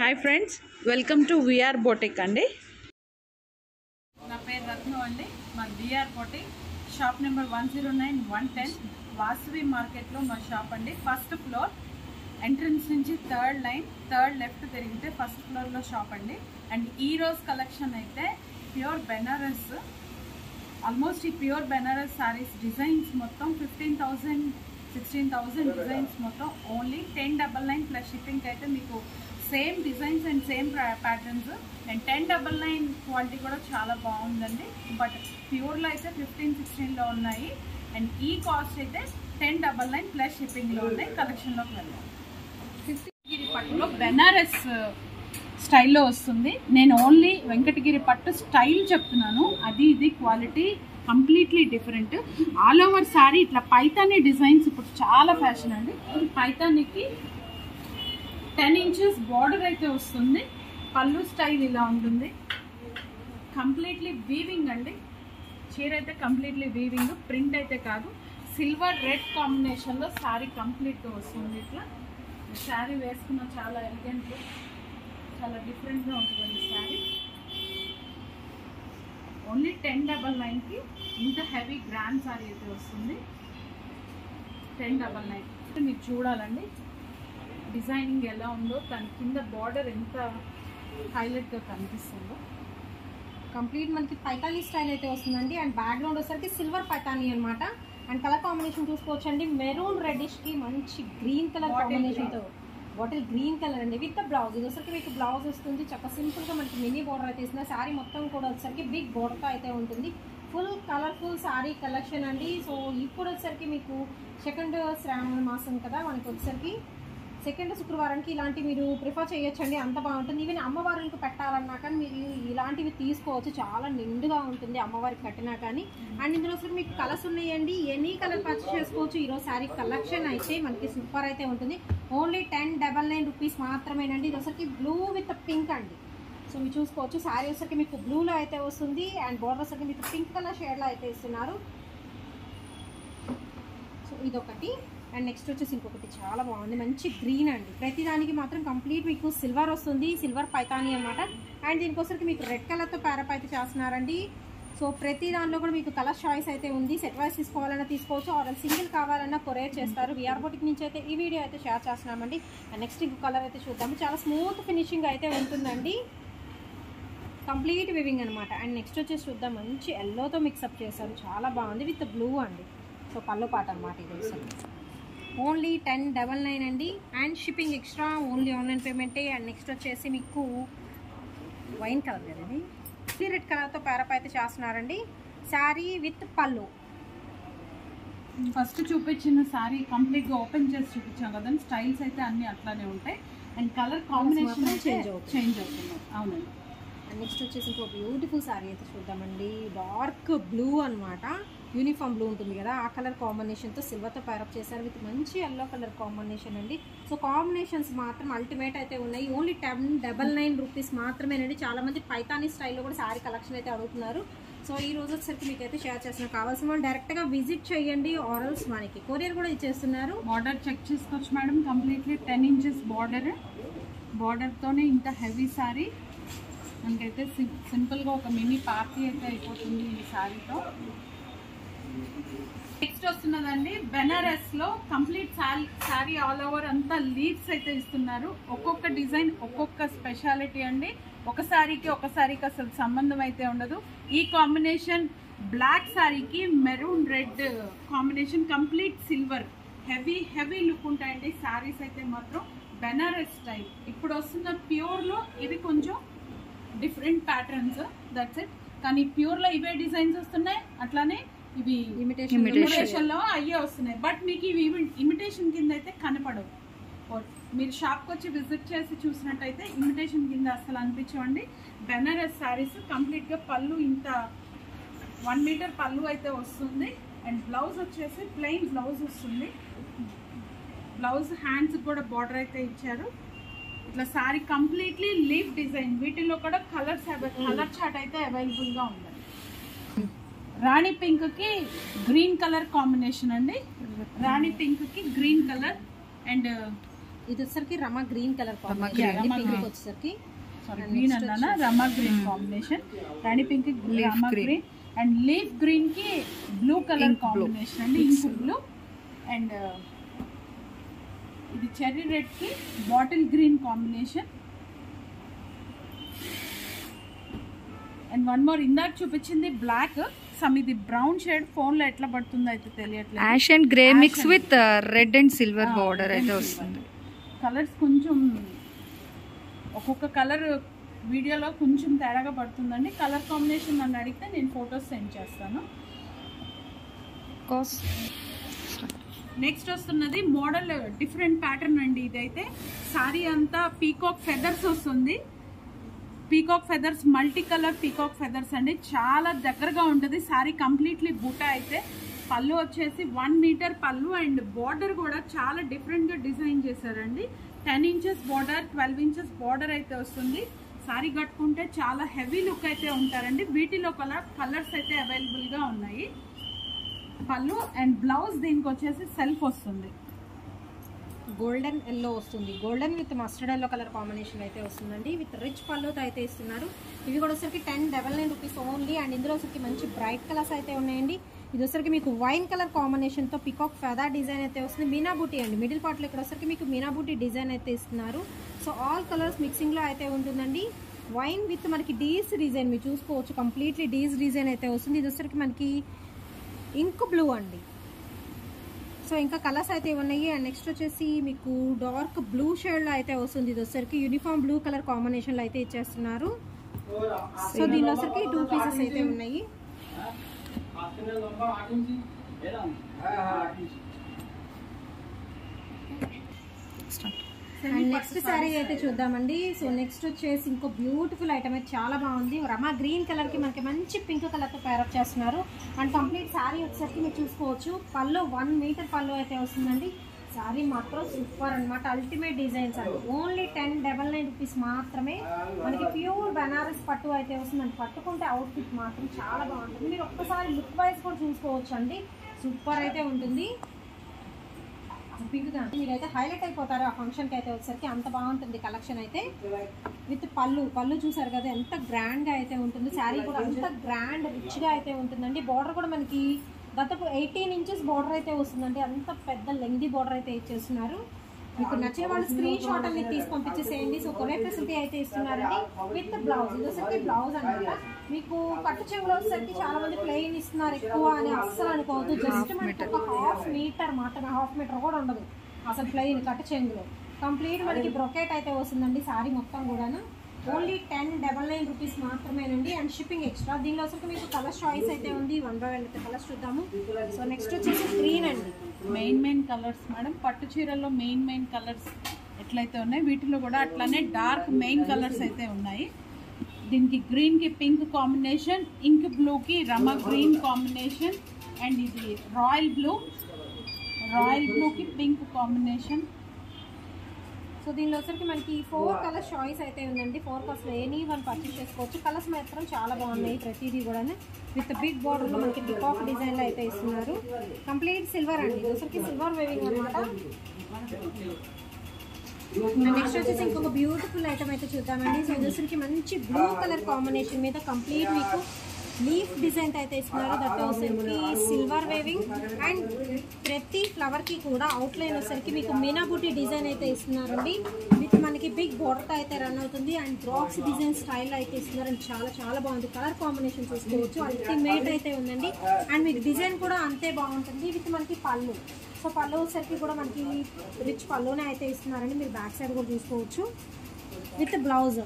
Hi friends welcome to VR boutique అండి నా పేరు రత్నం అండి మా BR Koti shop number one zero nine one ten Vasavi మార్కెట్లో మా షాప్ అండి ఫస్ట్ ఫ్లోర్ ఎంట్రన్స్ నుంచి థర్డ్ లైన్ థర్డ్ లెఫ్ట్ తిరిగితే ఫస్ట్ ఫ్లోర్లో షాప్ అండి అండ్ ఈ రోజు కలెక్షన్ అయితే ప్యూర్ బెనారస్ ఆల్మోస్ట్ ఈ ప్యూర్ బెనారస్ సారీస్ డిజైన్స్ మొత్తం fifteen thousand sixteen thousand designs మొత్తం only ten double nine plus shipping అయితే మీకు same designs and same patterns and ten double nine quality కూడా చాలా బాగుందండి బట్ ప్యూర్లో అయితే ఫిఫ్టీన్ సిక్స్టీన్లో ఉన్నాయి అండ్ ఈ కాస్ట్ అయితే టెన్ డబల్ నైన్ ప్లస్ షిప్పింగ్లో ఉన్నాయి కలెక్షన్లోకి వెళ్ళాం వెంకటగిరి పట్టులో బెనారస్ స్టైల్లో వస్తుంది నేను ఓన్లీ వెంకటగిరి పట్టు స్టైల్ చెప్తున్నాను అది ఇది quality completely different all over sari ఇట్లా పైతానీ డిజైన్స్ ఇప్పుడు చాలా ఫ్యాషన్ అండి పైతానీకి టెన్ ఇంచెస్ బార్డర్ అయితే వస్తుంది పళ్ళు స్టైల్ ఇలా ఉంటుంది కంప్లీట్లీ వీవింగ్ అండి చీర అయితే కంప్లీట్లీ వీవింగ్ ప్రింట్ అయితే కాదు సిల్వర్ రెడ్ కాంబినేషన్లో శారీ కంప్లీట్గా వస్తుంది ఇట్లా శారీ వేసుకున్న చాలా ఎలిగెంట్ చాలా డిఫరెంట్గా ఉంటుందండి శారీ ఓన్లీ టెన్ డబల్ నైన్కి ఇంత హెవీ గ్రాండ్ శారీ అయితే వస్తుంది టెన్ డబల్ నైన్ మీరు చూడాలండి డిజైనింగ్ ఎలా ఉందో దాని కింద బార్డర్ ఎంత హైలైట్గా కనిపిస్తుందో కంప్లీట్ మనకి పైతానీ స్టైల్ అయితే వస్తుందండి అండ్ బ్యాక్గ్రౌండ్ వచ్చేసరికి సిల్వర్ పైతానీ అన్నమాట అండ్ కలర్ కాంబినేషన్ చూసుకోవచ్చు అండి మెరూన్ రెడ్డిష్ కి మంచి గ్రీన్ కలర్ Bottle కాంబినేషన్ తో బాటిల్ గ్రీన్ కలర్ అండి విత్ బ్లౌజ్ ఇది వచ్చరికి మీకు బ్లౌజ్ వస్తుంది చక్క సింపుల్ గా మనకి మినీ బోర్డర్ అయితే ఇస్తుంది శారీ మొత్తం కూడా వచ్చరికి బిగ్ బోర్డర్ తో అయితే ఉంటుంది ఫుల్ కలర్ఫుల్ శారీ కలెక్షన్ అండి సో ఇప్పుడు వచ్చరికి మీకు సెకండ్ శ్రావణ మాసం కదా మనకి వచ్చరికి సెకండ్ శుక్రవారానికి ఇలాంటి మీరు ప్రిఫర్ చేయొచ్చండి అంత బాగుంటుంది ఈవెన్ అమ్మవారికి పెట్టాలన్నా కానీ మీరు ఇలాంటివి తీసుకోవచ్చు చాలా నిండుగా ఉంటుంది అమ్మవారికి కట్టినా కానీ అండ్ ఇందులో అసలు మీకు కలర్స్ ఉన్నాయండి ఎనీ కలర్ పర్చేస్ చేసుకోవచ్చు ఈరోజు శారీ కలెక్షన్ అయితే మనకి సూపర్ అయితే ఉంటుంది only ten double nine rupees మాత్రమేనండి ఇది వచ్చరికి బ్లూ విత్ పింక్ అండి సో మీరు చూసుకోవచ్చు శారీ వచ్చరికి మీకు బ్లూలో అయితే వస్తుంది అండ్ బోర్డర్ వచ్చరికి మీకు పింక్ కలర్ షేడ్లో అయితే ఇస్తున్నారు సో ఇదొకటి అండ్ నెక్స్ట్ వచ్చేసి ఇంకొకటి చాలా బాగుంది మంచి గ్రీన్ అండి ప్రతిదానికి మాత్రం కంప్లీట్ మీకు సిల్వర్ వస్తుంది సిల్వర్ పైతాని అనమాట అండ్ దీనికోసరికి మీకు రెడ్ కలర్తో ప్యారప్ అయితే చేస్తున్నారండి సో ప్రతి దానిలో కూడా మీకు కలర్ చాయిస్ అయితే ఉంది సెట్ వైస్ తీసుకోవాలన్నా తీసుకోవచ్చు ఆర్ సింగిల్ కావాలన్నా కొరియర్ చేస్తారు విఆర్ బోటిక్ నుంచి అయితే ఈ వీడియో అయితే షేర్ చేస్తున్నామండి అండ్ నెక్స్ట్ ఇంకో కలర్ అయితే చూద్దాము చాలా స్మూత్ ఫినిషింగ్ అయితే ఉంటుందండి కంప్లీట్ వివింగ్ అనమాట అండ్ నెక్స్ట్ వచ్చేసి చూద్దాం మంచి ఎల్లోతో మిక్సప్ చేశారు చాలా బాగుంది విత్ బ్లూ అండి సో పళ్ళు పాట అనమాట ఇది అసలు ఓన్లీ టెన్ డబల్ నైన్ అండి and shipping extra only online పేమెంటే అండ్ నెక్స్ట్ వచ్చేసి మీకు వైన్ కలర్ కదండి ఇది రెడ్ కలర్తో పేరప్ అయితే చేస్తున్నారండి శారీ విత్ పళ్ళు ఫస్ట్ చూపించిన శారీ కంప్లీట్గా ఓపెన్ చేసి చూపించాం కదండి స్టైల్స్ అయితే అన్ని అట్లానే ఉంటాయి అండ్ కలర్ కాంబినేషన్ మాత్రం change అవుతుంది. చేంజ్ అవుతుంది అవునండి అండ్ నెక్స్ట్ వచ్చేసి ఇంకో బ్యూటిఫుల్ శారీ అయితే చూద్దామండి డార్క్ బ్లూ అన్నమాట యూనిఫామ్ బ్లూ ఉంటుంది కదా ఆ కలర్ కాంబినేషన్తో సిల్వర్తో ప్యారప్ చేశారు విత్ మంచి ఎల్లో కలర్ కాంబినేషన్ అండి సో కాంబినేషన్స్ మాత్రం అల్టిమేట్ అయితే ఉన్నాయి only ten double nine rupees మాత్రమేనండి చాలా మంది పైతానీ స్టైల్లో కూడా శారీ కలెక్షన్ అయితే అడుగుతున్నారు సో ఈ రోజు వచ్చేసరికి మీకు అయితే షేర్ చేస్తున్నారు కావాల్సిన వాళ్ళు డైరెక్ట్గా విజిట్ చేయండి ఆరల్స్ మనకి కొరియర్ కూడా ఇచ్చేస్తున్నారు బార్డర్ చెక్ చేసుకోవచ్చు madam completely ten inches border బార్డర్తోనే ఇంత హెవీ శారీ మనకైతే సి సింపుల్గా ఒక మినీ పార్టీ అయితే అయిపోతుంది ఈ శారీతో నెక్స్ట్ వస్తున్నదండి బెనారస్ లో కంప్లీట్ శారీ ఆల్ ఓవర్ అంతా లీవ్స్ అయితే ఇస్తున్నారు ఒక్కొక్క డిజైన్ ఒక్కొక్క స్పెషాలిటీ అండి ఒక శారీకి ఒక శారీకి అసలు సంబంధం అయితే ఉండదు ఈ కాంబినేషన్ బ్లాక్ శారీకి maroon red combination complete silver heavy heavy look ఉంటాయండి శారీస్ అయితే మాత్రం బెనారస్ టైప్ ఇప్పుడు వస్తున్న ప్యూర్లో ఇవి కొంచెం డిఫరెంట్ ప్యాటర్న్స్ దట్స్ ఇట్ కానీ ప్యూర్లో ఇవే డిజైన్స్ వస్తున్నాయి అట్లానే ఇవి ఇమిటేషన్ ఇమిటేషన్ లో అయ్యే వస్తున్నాయి బట్ మీకు ఇవి ఇమిటేషన్ కింద అయితే కనపడవు ఓ- మీరు షాప్కి వచ్చి విజిట్ చేసి చూసినట్టయితే ఇమిటేషన్ కింద అసలు అనిపించవండి బెనారస్ శారీస్ కంప్లీట్గా పళ్ళు ఇంత వన్ మీటర్ పళ్ళు అయితే వస్తుంది అండ్ బ్లౌజ్ వచ్చేసి ప్లెయిన్ బ్లౌజ్ వస్తుంది బ్లౌజ్ హ్యాండ్స్ కూడా బార్డర్ అయితే ఇచ్చారు ఇట్లా శారీ కంప్లీట్లీ లీఫ్ డిజైన్ వీటిలో కూడా కలర్స్ కలర్ చార్ట్ అయితే అవైలబుల్గా ఉందండి రాణి పింక్ కి గ్రీన్ కలర్ కాంబినేషన్ అండి రాణి పింక్ కి గ్రీన్ కలర్ అండ్ ఇది వచ్చేసరికి Rama green colour Rama green. Rama pink green. వచ్చేసరికి సారీ And గ్రీన్ next అన్నానా Rama green combination Rani pink Leaf Rama green. Green and leaf green కి blue colour Ink blue. Combination అండి ఇంక్ బ్లూ అండ్ ఇది cherry red కి bottle green combination and one more ఇందాక చూపించింది black సమ్ ఇది బ్రౌన్ షేడ్ ఫోన్ లో ఎట్లా పడుతుందో అయితే తెలియట్లేదు ash and grey Ash mix and- with red and silver Ah, border red అయితే and వస్తుంది కలర్స్ కొంచెం ఒక్కొక్క కలర్ వీడియోలో కొంచెం తేడాగా పడుతుందండి కలర్ కాంబినేషన్ నన్ను అడిగితే నేను ఫొటోస్ సెండ్ చేస్తాను కాస్ట్ నెక్స్ట్ వస్తున్నది మోడల్ డిఫరెంట్ ప్యాటర్న్ అండి ఇదైతే సారీ అంతా పీకాక్ ఫెదర్స్ వస్తుంది peacock feathers multi colour peacock feathers అండి చాలా దగ్గరగా ఉంటుంది సారీ కంప్లీట్లీ బుట్ట అయితే పళ్ళు వచ్చేసి వన్ మీటర్ పళ్ళు అండ్ బార్డర్ కూడా చాలా డిఫరెంట్గా డిజైన్ చేశారండి ten inches border twelve inches border అయితే వస్తుంది సారీ కట్టుకుంటే చాలా హెవీ లుక్ అయితే ఉంటారండి వీటిలో కలర్ కలర్స్ అయితే అవైలబుల్గా ఉన్నాయి పళ్ళు అండ్ బ్లౌజ్ దీనికి వచ్చేసి సెల్ఫ్ వస్తుంది గోల్డెన్ ఎల్లో వస్తుంది golden with mustard yellow colour combination అయితే వస్తుందండి విత్ రిచ్ పళ్ళుతో అయితే ఇస్తున్నారు ఇవి కూడా వచ్చరికి ten double nine rupees only and ఇందులో వచ్చరికి మంచి బ్రైట్ కలర్స్ అయితే ఉన్నాయండి ఇది వచ్చరికి మీకు వైన్ కలర్ కాంబినేషన్తో పికాక్ ఫెదా డిజైన్ అయితే వస్తుంది మీనా బూటీ అండి మిడిల్ పార్ట్లో ఇక్కడ వచ్చరికి మీకు మీనా బూటీ డిజైన్ అయితే ఇస్తున్నారు సో ఆల్ కలర్స్ మిక్సింగ్లో అయితే ఉంటుందండి వైన్ విత్ మనకి డీస్ డిజైన్ మీరు చూసుకోవచ్చు కంప్లీట్లీ డీస్ డిజైన్ అయితే వస్తుంది ఇది వచ్చరికి మనకి ఇంక్ బ్లూ అండి సో ఇంకా కలర్స్ అయితే ఉన్నాయి అండ్ నెక్స్ట్ వచ్చేసి మీకు డార్క్ బ్లూ షేడ్లో అయితే వస్తుంది ఇది వచ్చరికి యూనిఫామ్ బ్లూ కలర్ కాంబినేషన్లో అయితే ఇచ్చేస్తున్నారు సో దీనిలో వచ్చరికి టూ పీసెస్ అయితే ఉన్నాయి అండ్ నెక్స్ట్ శారీ అయితే చూద్దామండి సో నెక్స్ట్ వచ్చేసి ఇంకో బ్యూటిఫుల్ ఐటమ్ అయితే చాలా బాగుంది రమా గ్రీన్ కలర్ కి మనకి మంచి పింక్ కలర్ తో పేరప్ చేస్తున్నారు అండ్ కంప్లీట్ శారీ వచ్చేసరికి మీరు చూసుకోవచ్చు పళ్ళు వన్ మీటర్ పళ్ళు అయితే వస్తుందండి శారీ మాత్రం సూపర్ అన్నమాట అల్టిమేట్ డిజైన్స్ అండి only ten double nine rupees మాత్రమే మనకి ప్యూర్ బనారస్ పట్టు అయితే వస్తుందండి పట్టుకుంటే అవుట్ఫిట్ మాత్రం చాలా బాగుంటుంది మీరు ఒక్కసారి లుక్ వైజ్ కూడా చూసుకోవచ్చు అండి సూపర్ అయితే ఉంటుంది పింక్ గా మీరైతే హైలైట్ అయిపోతారు ఆ ఫంక్షన్ కి అయితే వచ్చేసరికి అంత బాగుంటుంది కలెక్షన్ అయితే విత్ పళ్ళు పళ్ళు చూసారు కదా ఎంత గ్రాండ్ గా అయితే ఉంటుంది శారీ కూడా అంత గ్రాండ్ రిచ్ గా అయితే ఉంటుందండి బార్డర్ కూడా మనకి దాదాపు ఎయిటీన్ ఇంచెస్ బార్డర్ అయితే వస్తుందండి అంత పెద్ద లెంగ్దీ బార్డర్ అయితే ఇచ్చేస్తున్నారు మీకు నచ్చిన వాళ్ళు స్క్రీన్ షాట్ అనేది తీసి పంపించేసేయండి సో కొనే ఫెసిలిటీ అయితే ఇస్తున్నారండి విత్ బ్లౌజ్ ఇది వచ్చేసరికి బ్లౌజ్ అనమాట మీకు పట్టు చెంగులో వచ్చేసరికి చాలా మంది ప్లెయిన్ ఇస్తున్నారు ఎక్కువ అని అస్సలు అనుకోవద్దు జస్ట్ మనకి ఒక హాఫ్ మీటర్ మాత్రమే హాఫ్ మీటర్ కూడా ఉండదు అసలు ప్లెయిన్ కట్టు చెంగులో కంప్లీట్ మనకి బ్రొకెట్ అయితే వస్తుందండి సారీ మొత్తం కూడాను only ten double nine rupees మాత్రమేనండి అండ్ షిప్పింగ్ ఎక్స్ట్రా దీనిలో అసలు మీకు కలర్ చాయిస్ అయితే ఉంది వన్ బై వన్ అయితే కలర్స్ చూద్దాము సో నెక్స్ట్ వచ్చేసి గ్రీన్ అండి మెయిన్ మెయిన్ కలర్స్ మేడం పట్టు చీరల్లో మెయిన్ మెయిన్ కలర్స్ ఎట్లయితే ఉన్నాయి వీటిలో కూడా అట్లానే డార్క్ మెయిన్ కలర్స్ అయితే ఉన్నాయి దీనికి గ్రీన్కి పింక్ కాంబినేషన్ ఇంక్ బ్లూకి రమ గ్రీన్ కాంబినేషన్ అండ్ ఇది రాయల్ బ్లూ రాయల్ బ్లూకి పింక్ కాంబినేషన్ సో దీనిలో వచ్చరికి మనకి ఫోర్ కలర్స్ చాయిస్ అయితే ఉందండి four colours any one purchase చేసుకోవచ్చు కలర్స్ మాత్రం చాలా బాగున్నాయి ప్రతిదీ కూడా విత్ బిగ్ బార్డర్ లో మనకి పికాక్ డిజైన్ లో అయితే ఇస్తున్నారు కంప్లీట్ సిల్వర్ అండి ఇది వచ్చరికి సిల్వర్ వేవింగ్ అనమాట నెక్స్ట్ వచ్చేసి ఇంకొక బ్యూటిఫుల్ ఐటమ్ అయితే చూద్దామండి సో ఇది వచ్చరికి మంచి బ్లూ కలర్ కాంబినేషన్ మీద కంప్లీట్ మీకు లీఫ్ డిజైన్ అయితే ఇస్తున్నారు దట్ వచ్చరికి సిల్వర్ వేవింగ్ అండ్ ప్రతి ఫ్లవర్ కి కూడా అవుట్ లైన్ వచ్చరికి మీకు మీనాబూటి డిజైన్ అయితే ఇస్తున్నారండి విత్ మనకి బిగ్ బోర్డర్ అయితే రన్ అవుతుంది అండ్ డ్రాప్స్ డిజైన్ స్టైల్ అయితే ఇస్తున్నారు అండ్ చాలా చాలా బాగుంది కలర్ కాంబినేషన్ చూసుకోవచ్చు అల్టిమేట్ అయితే ఉందండి అండ్ మీకు డిజైన్ కూడా అంతే బాగుంటుంది విత్ మనకి పళ్ళు సో పళ్ళు వచ్చరికి కూడా మనకి రిచ్ పళ్ళునే అయితే ఇస్తున్నారండి మీరు బ్యాక్ సైడ్ కూడా చూసుకోవచ్చు with blouse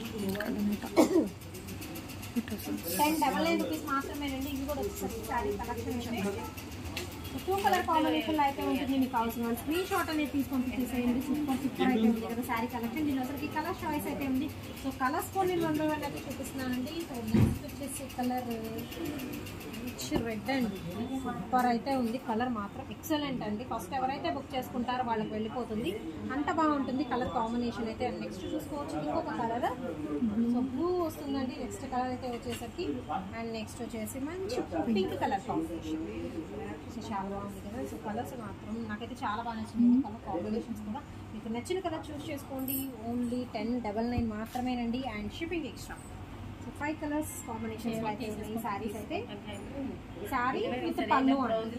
ten double nine rupees మాత్రమేనండి ఇవి కూడా వచ్చేసరికి sari collection two colour combination అయితే ఉంటుంది మీకు కావాల్సిన వాళ్ళు స్క్రీన్ షాట్ అనేది తీసి పంపించేసేయండి సూపర్ సూపర్ అయితే ఉంది కదా శారీ కలెక్షన్ దీని అసలు కలర్ చాయిస్ అయితే ఉంది సో కలర్స్ కొన్ని రెండు రెండు అయితే చూపిస్తున్నానండి సో నెక్స్ట్ వచ్చేసి కలర్ రిచ్ రెడ్ అండి సూపర్ అయితే ఉంది కలర్ మాత్రం ఎక్సలెంట్ అండి ఫస్ట్ ఎవరైతే బుక్ చేసుకుంటారో వాళ్ళకి వెళ్ళిపోతుంది అంత బాగుంటుంది కలర్ కాంబినేషన్ అయితే నెక్స్ట్ చూసుకోవచ్చు ఇంకొక కలర్ సో బ్లూ వస్తుందండి నెక్స్ట్ కలర్ అయితే వచ్చేసరికి అండ్ నెక్స్ట్ వచ్చేసి మంచి పింక్ కలర్ కాంబినేషన్ సో చాలా బాగుంది కదా సో కలర్స్ మాత్రం నాకైతే చాలా బాగా నచ్చింది కలర్ కాంబినేషన్స్ కూడా మీకు మీకు నచ్చిన కలర్ చూస్ చేసుకోండి ఓన్లీ టెన్ డబల్ నైన్ మాత్రమేనండి and shipping extra so five colours combinations అయితే ఉన్నాయి సారీస్ అయితే సారీ విత్ పళ్ళు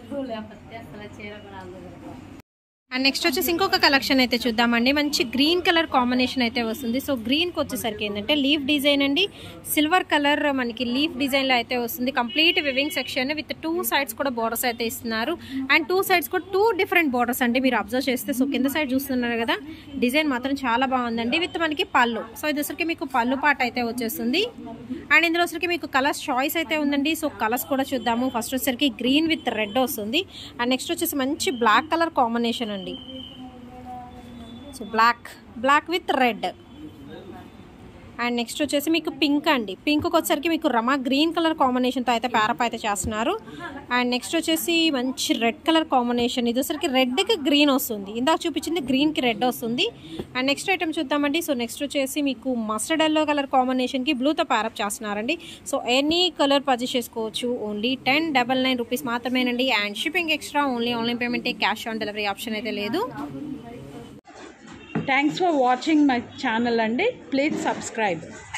అండ్ నెక్స్ట్ వచ్చేసి ఇంకొక కలెక్షన్ అయితే చూద్దామండి మంచి గ్రీన్ కలర్ కాంబినేషన్ అయితే వస్తుంది సో గ్రీన్కి వచ్చేసరికి ఏంటంటే లీఫ్ డిజైన్ అండి సిల్వర్ కలర్ మనకి లీఫ్ డిజైన్లో అయితే వస్తుంది complete weaving section with two sides కూడా బోర్డర్స్ అయితే ఇస్తున్నారు అండ్ టూ సైడ్స్ కూడా టూ డిఫరెంట్ బోర్డర్స్ అండి మీరు అబ్జర్వ్ చేస్తే సో కింద సైడ్ చూస్తున్నారు కదా డిజైన్ మాత్రం చాలా బాగుందండి విత్ మనకి పళ్ళు సో ఇది వచ్చరికి మీకు పళ్ళు పాట అయితే వచ్చేస్తుంది అండ్ ఇందులో వచ్చరికి మీకు కలర్స్ చాయిస్ అయితే ఉందండి సో కలర్స్ కూడా చూద్దాము ఫస్ట్ వచ్చేసరికి గ్రీన్ విత్ రెడ్ వస్తుంది అండ్ నెక్స్ట్ వచ్చేసి మంచి బ్లాక్ కలర్ కాంబినేషన్ అండి so black black with red and next వచ్చేసి మీకు పింక్ అండి పింక్ వచ్చేసరికి మీకు రమా గ్రీన్ కలర్ కాంబినేషన్తో అయితే ప్యారప్ అయితే చేస్తున్నారు అండ్ నెక్స్ట్ వచ్చేసి మంచి రెడ్ కలర్ కాంబినేషన్ ఇది వచ్చరికి రెడ్కి గ్రీన్ వస్తుంది ఇందాక చూపించింది గ్రీన్కి రెడ్ వస్తుంది అండ్ నెక్స్ట్ ఐటమ్ చూద్దామండి సో నెక్స్ట్ వచ్చేసి మీకు మస్టర్డ్ ఎల్లో కలర్ కాంబినేషన్కి బ్లూతో ప్యారప్ చేస్తున్నారండి సో ఎనీ కలర్ పర్చేస్ చేసుకోవచ్చు only ten double nine rupees మాత్రమేనండి and shipping extra only online పేమెంటే క్యాష్ ఆన్ డెలివరీ ఆప్షన్ అయితే లేదు thanks for watching my channel అండి ప్లీజ్ సబ్స్క్రైబ్